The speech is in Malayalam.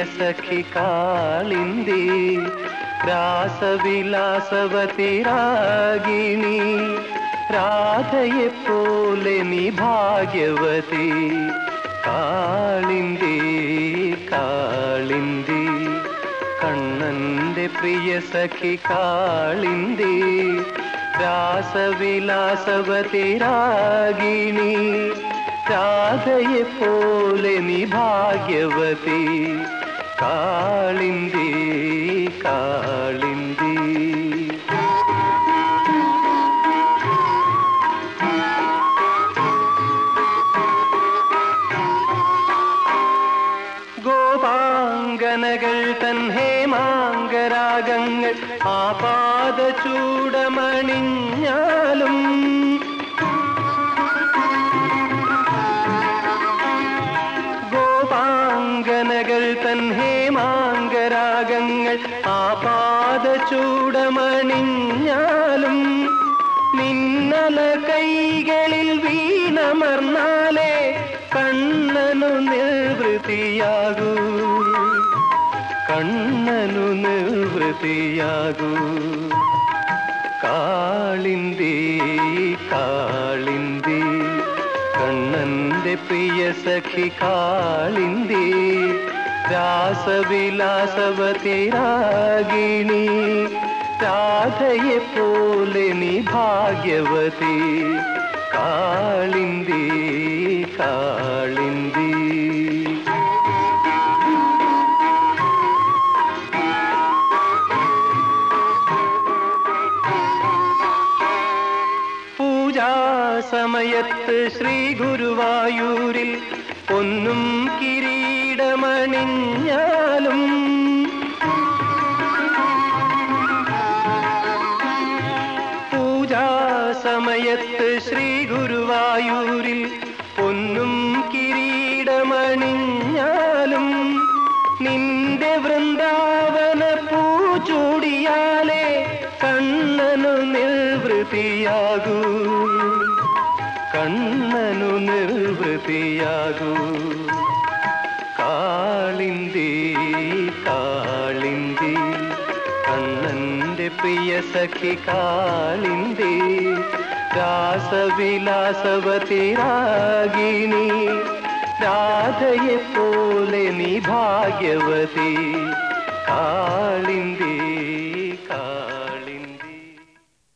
സഖി കാളിന്തി രാസവിലാസവതി രാഗിണി രാധയെപ്പോലെ നീ ഭാഗ്യവതി കാളിന്തി കാളിന്തി കണ്ണന്റെ പ്രിയ സഖി കാളിന്തി രാസവിലാസവതി രാഗിണി രാധയെപ്പോലെ നീ ഭാഗ്യവതി കാളിന്തി കാളിന്തി ഗോപാംഗനകൾ തൻ ഹേമാംഗരാഗങ്ങൾ ആപാദ ചൂടമണിഞ്ഞാലും ഗോപാംഗനകൾ തൻ ഹേമാംഗരാഗങ്ങൾ ആപാദ ചൂടമണിഞ്ഞാലും നിന്നല കൈകളിൽ വീണമർന്നാലേ കണ്ണനു നിർവൃതിയാകൂ കണ്ണനു നിർവൃതിയാകൂ കാളിന്തി കാളിന്തി കണ്ണന്റെ പ്രിയ സഖി കാളിന്തി രാസവിലാസവതി രാഗിണി രാധയെപ്പോലെ നീ ഭാഗ്യവതി കാളിന്തി കാളിന്തി പൂജാ സമയത്ത് ശ്രീ ഗുരുവായൂരിൽ പൊന്നും കിരീടമണിഞ്ഞാലും പൂജാ സമയത്ത് ശ്രീ ഗുരുവായൂരിൽ പൊന്നും കിരീടമണിഞ്ഞാലും നിന്റെ വൃന്ദാവന പൂച്ചൂടിയാലേ കണ്ണനു നിർവൃതിയാകൂ കണ്ണനു നിർവൃതിയാകൂ കാളിന്തി കാളിന്തി കണ്ണന്റെ പ്രിയ സഖി കാളിന്തി രാസവിലാസവതി രാഗിണി രാധയെപ്പോലെ നീ ഭാഗ്യവതി